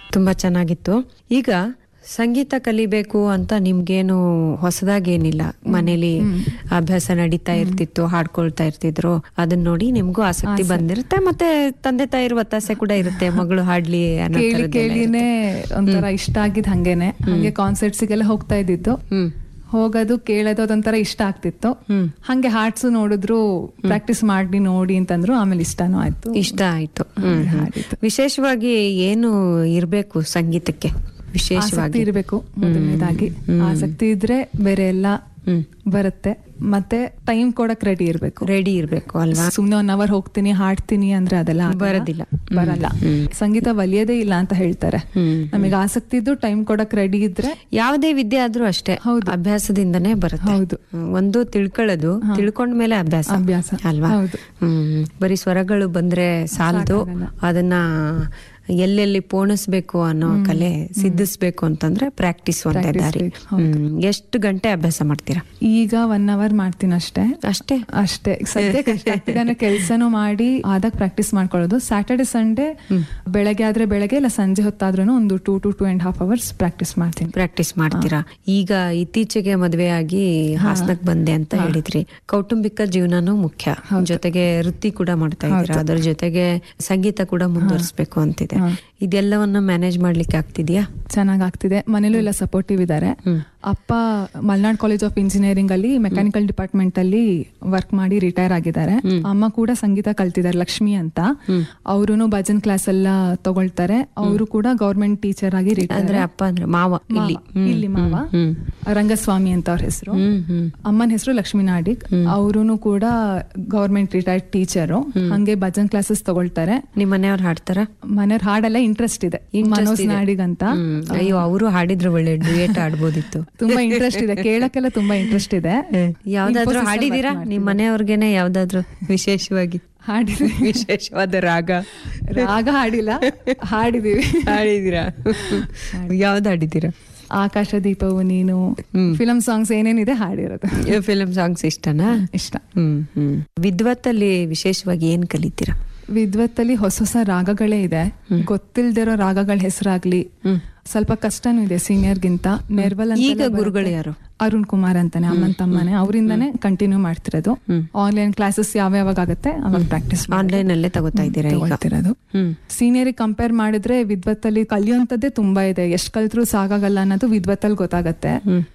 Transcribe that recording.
ತುಂಬಾ ಚೆನ್ನಾಗಿತ್ತು ಈಗ ಸಂಗೀತ ಕಲಿಬೇಕು ಅಂತ ನಿಮ್ಗೇನು ಹೊಸದಾಗೇನಿಲ್ಲ ಮನೇಲಿ ಅಭ್ಯಾಸ ನಡೀತಾ ಇರ್ತಿತ್ತು ಹಾಡ್ಕೊಳ್ತಾ ಇರ್ತಿದ್ರು ಅದನ್ನ ನೋಡಿ ನಿಮ್ಗೂ ಆಸಕ್ತಿ ಬಂದಿರುತ್ತೆ ಮತ್ತೆ ತಂದೆ ತಾಯಿರ ಒತ್ತಾಸೆ ಕೂಡ ಇರುತ್ತೆ ಮಗಳು ಹಾಡ್ಲಿ ಅನ್ನೋ ಕೇಳಿ ಥರದ್ದೆಲ್ಲ ಕೇಳಿನೇ ಒಂಥರ ಇಷ್ಟ ಆಗಿದ್ ಹಂಗೇನೆ ಹಂಗೆ ಕಾನ್ಸರ್ಟ್ಸಿಗೆಲ್ಲ ಹೋಗ್ತಾ ಇದ್ದಿದ್ದು ಹ್ಮ್ ಹೋಗೋದು ಕೇಳೋದು ಅದೊಂಥರ ಇಷ್ಟ ಆಗ್ತಿತ್ತು ಹಂಗೆ ಹಾಡ್ಸು ನೋಡಿದ್ರು ಪ್ರಾಕ್ಟೀಸ್ ಮಾಡಿ ನೋಡಿ ಅಂತಂದ್ರು ಆಮೇಲೆ ಇಷ್ಟನೂ ಆಯ್ತು ಇಷ್ಟ ಆಯ್ತು ಹ್ಮ್ ಹ್ಮ್. ವಿಶೇಷವಾಗಿ ಏನು ಇರ್ಬೇಕು ಸಂಗೀತಕ್ಕೆ ಆಸಕ್ತಿ ವಿಶೇಷವಾಗಿ ಇರಬೇಕು ಮೊದಲನೇದಾಗಿ ಆಸಕ್ತಿ ಇದ್ರೆ ಬೇರೆ ಎಲ್ಲ ಬರುತ್ತೆ ಮತ್ತೆ ಟೈಮ್ ಕೊಡಕ್ ರೆಡಿ ಇರ್ಬೇಕು ರೆಡಿ ಇರ್ಬೇಕು ಅಲ್ವಾ ಸುಮ್ನೆ ಒನ್ ಅವರ್ ಹೋಗ್ತೀನಿ ಹಾಡ್ತೀನಿ ಅಂದ್ರೆ ಅದೆಲ್ಲ ಆಗಲ್ಲ. ಬರೋದಿಲ್ಲ. ಬರಲ್ಲ ಸಂಗೀತ ಒಲಿಯೋದೇ ಇಲ್ಲ ಅಂತ ಹೇಳ್ತಾರೆ ನಮಗೆ ಆಸಕ್ತಿ ಇದ್ದು ಟೈಮ್ ಕೊಡಕ್ ರೆಡಿ ಇದ್ರೆ ಯಾವುದೇ ವಿದ್ಯೆ ಆದ್ರೂ ಅಷ್ಟೇ ಅಭ್ಯಾಸದಿಂದನೇ ಬರುತ್ತೆ ಹೌದು. ಹ್ಮ್. ಒಂದು ತಿಳ್ಕೊಳ್ಳೋದು ತಿಳ್ಕೊಂಡ್ಮೇಲೆ ಅಭ್ಯಾಸ ಅಭ್ಯಾಸ. ಅಲ್ವಾ ಹೌದು. ಹ್ಮ್ ಬರೀ ಸ್ವರಗಳು ಬಂದ್ರೆ ಸಾಲದು ಅದನ್ನ ಎಲ್ಲೆಲ್ಲಿ ಪೋಣಿಸ್ಬೇಕು ಅನ್ನೋ ಕಲೆ ಸಿದ್ಧಿಸ್ಬೇಕು ಅಂತಂದ್ರೆ ಪ್ರಾಕ್ಟೀಸ್ ಒಂದೇ ದಾರಿ ಹ್ಮ್ ಎಷ್ಟು ಗಂಟೆ ಅಭ್ಯಾಸ ಮಾಡ್ತೀರಾ ಈಗ ಒನ್ ಅವರ್ ಮಾಡ್ತೀನಿ ಅಷ್ಟೇ ಅಷ್ಟೇ ಅಷ್ಟೇ ಸದ್ಯಕ್ಕೆ ಅಷ್ಟೇ ಆಗ್ತಿದೆ ಕೆಲ್ಸನೂ ಮಾಡಿ ಆದಾಗ ಪ್ರಾಕ್ಟೀಸ್ ಮಾಡ್ಕೊಳ್ಳೋದು ಸ್ಯಾಟರ್ಡೆ ಸಂಡೇ ಬೆಳಗ್ಗೆ ಆದ್ರೆ ಬೆಳಗ್ಗೆ ಇಲ್ಲ ಸಂಜೆ ಹೊತ್ತಾದ್ರೂ ಒಂದು two to two and half hours practice ಮಾಡ್ತೀನಿ ಪ್ರಾಕ್ಟೀಸ್ ಮಾಡ್ತೀರಾ ಈಗ ಇತ್ತೀಚೆಗೆ ಮದುವೆಯಾಗಿ ಹಾಸನಕ್ ಬಂದೆ ಅಂತ ಹೇಳಿದ್ರಿ ಕೌಟುಂಬಿಕ ಜೀವನನೂ ಮುಖ್ಯ ಜೊತೆಗೆ ವೃತ್ತಿ ಕೂಡ ಮಾಡ್ತಾ ಇದ್ದೀರಾ ಅದ್ರ ಜೊತೆಗೆ ಸಂಗೀತ ಕೂಡ ಮುಂದುವರಿಸಬೇಕು ಅಂತಿದೆ ಇದೆಲ್ಲವನ್ನ ಮ್ಯಾನೇಜ್ ಮಾಡ್ಲಿಕ್ಕೆ ಆಗ್ತಿದ್ಯಾ ಚೆನ್ನಾಗ್ ಆಗ್ತಿದೆ ಮನೇಲೂ ಎಲ್ಲ ಸಪೋರ್ಟಿವ್ ಇದ್ದಾರೆ ಅಪ್ಪ ಮಲ್ನಾಡ್ ಕಾಲೇಜ್ ಆಫ್ ಇಂಜಿನಿಯರಿಂಗ್ ಅಲ್ಲಿ ಮೆಕ್ಯಾನಿಕಲ್ ಡಿಪಾರ್ಟ್ಮೆಂಟ್ ಅಲ್ಲಿ ವರ್ಕ್ ಮಾಡಿ ರಿಟೈರ್ ಆಗಿದ್ದಾರೆ ಅಮ್ಮ ಕೂಡ ಸಂಗೀತ ಕಲ್ತಿದ್ದಾರೆ ಲಕ್ಷ್ಮಿ ಅಂತ ಅವರು ಭಜನ್ ಕ್ಲಾಸ್ ಎಲ್ಲ ತಗೊಳ್ತಾರೆ ಅವರು ಕೂಡ ಗೌರ್ಮೆಂಟ್ ಟೀಚರ್ ಆಗಿ ರಿಟೈರ್ ಅಂದ್ರೆ ಅಪ್ಪ ಅಂದ್ರೆ ಮಾವ ಇಲ್ಲಿ ಇಲ್ಲಿ ಮಾವ ರಂಗಸ್ವಾಮಿ ಅಂತ ಅವ್ರ ಹೆಸರು ಅಮ್ಮನ ಹೆಸರು ಲಕ್ಷ್ಮೀ ನಾಡಿಗ್ ಅವರು ಕೂಡ ಗೌರ್ಮೆಂಟ್ ರಿಟೈರ್ಡ್ ಟೀಚರು ಹಂಗೆ ಭಜನ್ ಕ್ಲಾಸಸ್ ತಗೊಳ್ತಾರೆ ನಿಮ್ ಮನೆಯವ್ರು ಹಾಡ್ತಾರ ಮನೆಯವ್ರ ಹಾಡೆಲ್ಲ ಇಂಟ್ರೆಸ್ಟ್ ಇದೆ ಮನೋಜ್ ನಾಡಿಗ್ ಅಂತ ಅಯ್ಯೋ ಅವರು ಹಾಡಿದ್ರು ಒಳ್ಳೆ ಡುಯೇಟ್ ಆಡ್ಬೋದಿತ್ತು ತುಂಬಾ ಇಂಟ್ರೆಸ್ಟ್ ಇದೆ ಕೇಳಕ್ಕೆಲ್ಲ ತುಂಬಾ ಇಂಟ್ರೆಸ್ಟ್ ಇದೆ ಯಾವ್ದಾದ್ರು Infosys ಅಲ್ಲಿ ಹಾಡಿದೀರಾ work ನಿಮ್ ಮನೆಯವ್ರಿಗೆನೆ ಯಾವ್ದಾದ್ರು ವಿಶೇಷವಾಗಿ ಹಾಡಿದ್ವಿ ವಿಶೇಷವಾದ ರಾಗ ರಾಗ ಹಾಡಿಲ್ಲ ಹಾಡಿದೀವಿ ಹಾಡಿದೀರಾ ಯಾವ್ದು ಹಾಡಿದೀರಾ ಆಕಾಶ ದೀಪವು ನೀನು ಫಿಲಂ ಸಾಂಗ್ಸ್ ಏನೇನಿದೆ ಹಾಡಿರೋದು ಫಿಲ್ಮ್ ಸಾಂಗ್ಸ್ ಇಷ್ಟನಾ ಇಷ್ಟ ಹ್ಮ್ ಹ್ಮ್ ವಿದ್ವತ್ತಲ್ಲಿ ವಿಶೇಷವಾಗಿ ಏನ್ ಕಲಿತೀರಾ ವಿದ್ವತ್ತಲ್ಲಿ ಹೊಸ ಹೊಸ ರಾಗಗಳೇ ಇದೆ ಗೊತ್ತಿಲ್ದಿರೋ ರಾಗಗಳ ಹೆಸರಾಗ್ಲಿ ಸ್ವಲ್ಪ ಕಷ್ಟನೂ ಇದೆ ಸೀನಿಯರ್ಗಿಂತ ನೆರ್ವಲ್ ಅಂತ ಈಗ ಗುರುಗಳು ಯಾರು ಅರುಣ್ ಕುಮಾರ್ ಅಂತಾನೆ ಅಮ್ಮನ್ ತಮ್ಮನೆ ಅವರಿಂದಾನೇ ಕಂಟಿನ್ಯೂ ಮಾಡ್ತಿರೋದು ಆನ್ಲೈನ್ ಕ್ಲಾಸಸ್ ಯಾವ ಯಾವಾಗ ಆಗುತ್ತೆ ಅವಾಗ ಪ್ರಾಕ್ಟೀಸ್ ಆನ್ಲೈನ್ ಅಲ್ಲೇ ತಗೋತಾ ಇದ್ದೀರಾ ಈಗ ತಗೊಳ್ತಿರೋದು ಹ್ಮ್ ಸೀನಿಯರ್ ಕಂಪೇರ್ ಮಾಡಿದ್ರೆ ವಿದ್ವತ್ತಲ್ಲಿ ಕಲಿಯುವಂತದ್ದೇ ತುಂಬಾ ಇದೆ ಎಷ್ಟ್ ಕಲ್ತ್ರು ಸಾಕಾಗಲ್ಲ ಅನ್ನೋದು ವಿದ್ವತ್ತಲ್ಲಿ ಗೊತ್ತಾಗತ್ತೆ